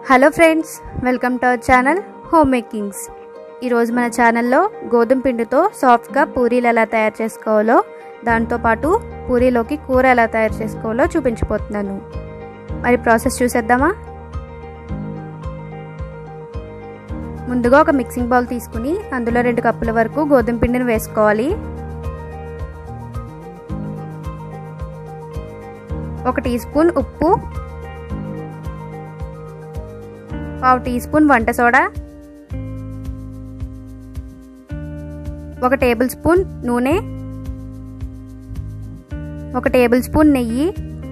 hello friends welcome to our channel home makings ఈరోజు మన ఛానల్లో గోధుమ పిండితో సాఫ్ట్గా పూరీలు ఎలా తయారు చేసుకోవాలో దాంతోపాటు పూరీలోకి కూర ఎలా తయారు చేసుకోవాలో చూపించిపోతున్నాను మరి ప్రాసెస్ చూసేద్దామా ముందుగా ఒక మిక్సింగ్ బౌల్ తీసుకుని అందులో రెండు కప్పుల వరకు గోధుమ పిండిని వేసుకోవాలి ఒక టీ స్పూన్ ఉప్పు పావు టీ స్పూన్ వంట సోడా ఒక టేబుల్ స్పూన్ నూనె ఒక టేబుల్ స్పూన్ నెయ్యి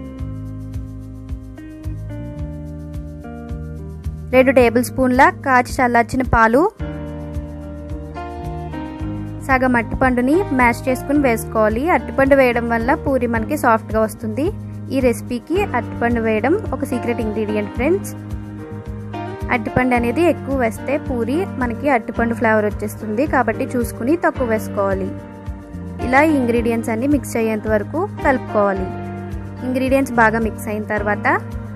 రెండు టేబుల్ స్పూన్ల కాచి చల్లార్చిన పాలు సగం అట్టిపండుని మ్యాష్ చేసుకుని వేసుకోవాలి అట్టిపండు వేయడం వల్ల పూరి మనకి సాఫ్ట్గా వస్తుంది ఈ రెసిపీకి అట్టిపండు వేయడం ఒక సీక్రెట్ ఇంగ్రీడియంట్ ఫ్రెండ్స్ అట్టిపండు అనేది ఎక్కువ వేస్తే పూరి మనకి అట్టిపండు ఫ్లేవర్ వచ్చేస్తుంది కాబట్టి చూసుకుని తక్కువ వేసుకోవాలి ఇలా ఈ ఇంగ్రీడియంట్స్ అన్ని మిక్స్ అయ్యేంత వరకు కలుపుకోవాలి ఇంగ్రీడియంట్స్ బాగా మిక్స్ అయిన తర్వాత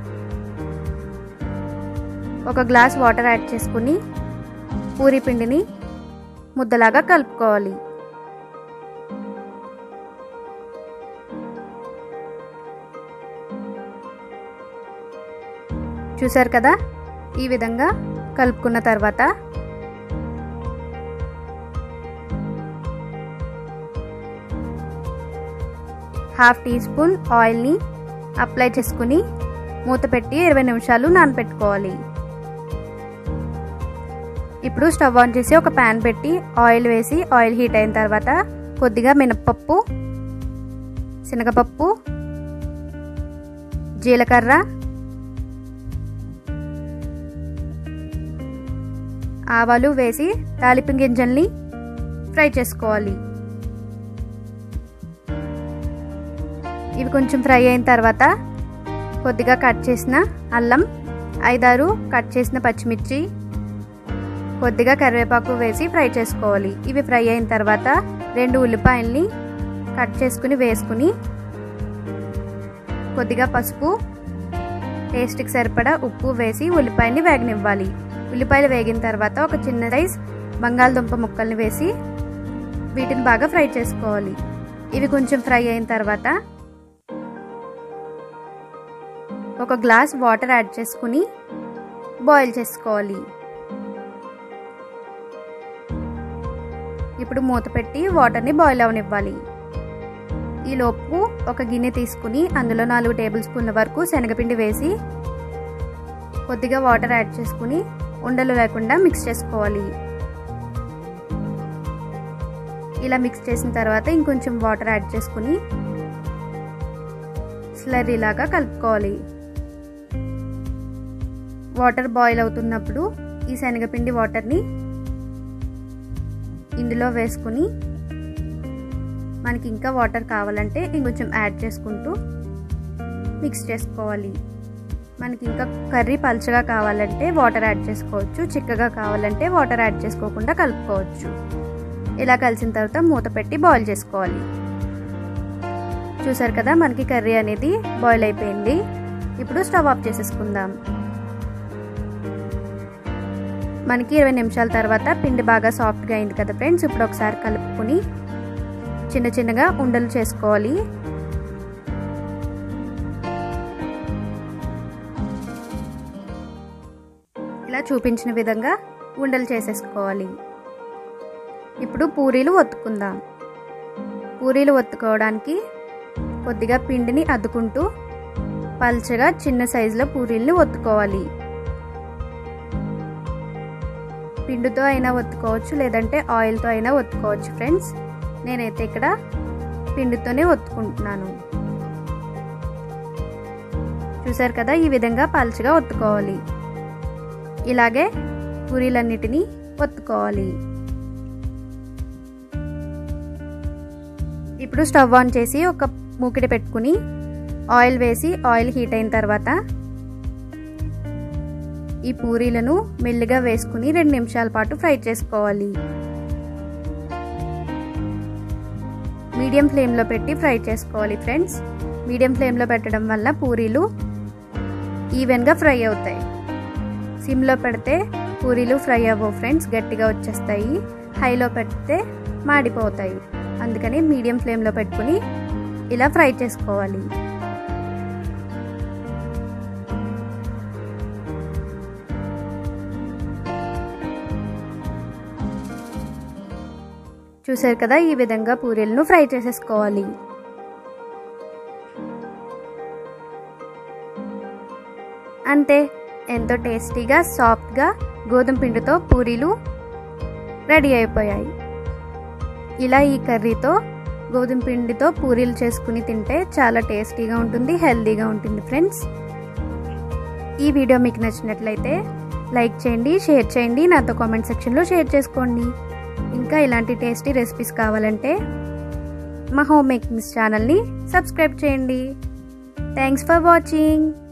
ఒక గ్లాస్ వాటర్ యాడ్ చేసుకుని పూరి పిండిని ముద్దలాగా కలుపుకోవాలి చూసారు కదా ఈ విధంగా కలుపుకున్న తర్వాత హాఫ్ టీ స్పూన్ ఆయిల్ని అప్లై చేసుకుని మూత పెట్టి ఇరవై నిమిషాలు నానపెట్టుకోవాలి ఇప్పుడు స్టవ్ ఆన్ చేసి ఒక ప్యాన్ పెట్టి ఆయిల్ వేసి ఆయిల్ హీట్ అయిన తర్వాత కొద్దిగా మినప్పప్పు శనగపప్పు జీలకర్ర ఆవాలు వేసి తాలింపు గింజల్ని ఫ్రై చేసుకోవాలి ఇవి కొంచెం ఫ్రై అయిన తర్వాత కొద్దిగా కట్ చేసిన అల్లం ఐదారు కట్ చేసిన పచ్చిమిర్చి కొద్దిగా కరివేపాకు వేసి ఫ్రై చేసుకోవాలి ఇవి ఫ్రై అయిన తర్వాత రెండు ఉల్లిపాయల్ని కట్ చేసుకుని వేసుకుని కొద్దిగా పసుపు టేస్ట్కి సరిపడా ఉప్పు వేసి ఉల్లిపాయని వేగనివ్వాలి ఉల్లిపాయలు వేగిన తర్వాత ఒక చిన్న రైస్ బంగాళదుంప ముక్కల్ని వేసి వీటిని బాగా ఫ్రై చేసుకోవాలి ఇవి కొంచెం ఫ్రై అయిన తర్వాత ఒక గ్లాస్ వాటర్ యాడ్ చేసుకుని బాయిల్ చేసుకోవాలి ఇప్పుడు మూత పెట్టి వాటర్ని బాయిల్ అవనివ్వాలి ఈలోపు ఒక గిన్నె తీసుకుని అందులో నాలుగు టేబుల్ స్పూన్ల వరకు శనగపిండి వేసి కొద్దిగా వాటర్ యాడ్ చేసుకుని ఉండలు లేకుండా మిక్స్ చేసుకోవాలి ఇలా మిక్స్ చేసిన తర్వాత ఇంకొంచెం వాటర్ యాడ్ చేసుకుని స్లర్రీ లాగా కలుపుకోవాలి వాటర్ బాయిల్ అవుతున్నప్పుడు ఈ శనగపిండి వాటర్ని ఇందులో వేసుకుని మనకి ఇంకా వాటర్ కావాలంటే ఇంకొంచెం యాడ్ చేసుకుంటూ మిక్స్ చేసుకోవాలి మనకి ఇంకా కర్రీ పలుచగా కావాలంటే వాటర్ యాడ్ చేసుకోవచ్చు చిక్కగా కావాలంటే వాటర్ యాడ్ చేసుకోకుండా కలుపుకోవచ్చు ఇలా కలిసిన తర్వాత మూత పెట్టి బాయిల్ చేసుకోవాలి చూసారు కదా మనకి కర్రీ అనేది బాయిల్ అయిపోయింది ఇప్పుడు స్టవ్ ఆఫ్ చేసేసుకుందాం మనకి ఇరవై నిమిషాల తర్వాత పిండి బాగా సాఫ్ట్గా అయింది కదా ఫ్రెండ్స్ ఇప్పుడు ఒకసారి కలుపుకొని చిన్న చిన్నగా ఉండలు చేసుకోవాలి ఇలా చూపించిన విధంగా ఉండలు చేసేసుకోవాలి ఇప్పుడు పూరీలు ఒత్తుకుందాం పూరీలు ఒత్తుకోవడానికి కొద్దిగా పిండిని అద్దుకుంటూ పల్చగా చిన్న సైజులో పూరీల్ని ఒత్తుకోవాలి పిండితో అయినా ఒత్తుకోవచ్చు లేదంటే ఆయిల్తో అయినా ఒత్తుకోవచ్చు ఫ్రెండ్స్ నేనైతే ఇక్కడ పిండితోనే ఒత్తుకుంటున్నాను చూసారు కదా ఈ విధంగా పల్చగా ఒత్తుకోవాలి ఇలాగే పూరీలన్నిటినీ ఒత్తుకోవాలి ఇప్పుడు స్టవ్ ఆన్ చేసి ఒక మూకిడి పెట్టుకుని ఆయిల్ వేసి ఆయిల్ హీట్ అయిన తర్వాత ఈ పూరీలను మెల్లిగా వేసుకుని రెండు నిమిషాల పాటు ఫ్రై చేసుకోవాలి మీడియం ఫ్లేమ్లో పెట్టి ఫ్రై చేసుకోవాలి ఫ్రెండ్స్ మీడియం ఫ్లేమ్లో పెట్టడం వల్ల పూరీలు ఈవెన్గా ఫ్రై అవుతాయి సిమ్లో పెడితే పూరీలు ఫ్రై అవ్వవు ఫ్రెండ్స్ గట్టిగా వచ్చేస్తాయి హైలో పెడితే మాడిపోతాయి అందుకని మీడియం ఫ్లేమ్లో పెట్టుకుని ఇలా ఫ్రై చేసుకోవాలి చూసారు కదా ఈ విధంగా పూరీలను ఫ్రై చేసేసుకోవాలి అంతే ఎంతో టేస్టీగా సాఫ్ట్గా గోధుమ పిండితో పూరీలు రెడీ అయిపోయాయి ఇలా ఈ కర్రీతో గోధుమ పిండితో పూరీలు చేసుకుని తింటే చాలా టేస్టీగా ఉంటుంది హెల్తీగా ఉంటుంది ఫ్రెండ్స్ ఈ వీడియో మీకు నచ్చినట్లయితే లైక్ చేయండి షేర్ చేయండి నాతో కామెంట్ సెక్షన్లో షేర్ చేసుకోండి ఇంకా ఇలాంటి టేస్టీ రెసిపీస్ కావాలంటే మా హోమ్ మేకింగ్స్ ఛానల్ని సబ్స్క్రైబ్ చేయండి థ్యాంక్స్ ఫర్ వాచింగ్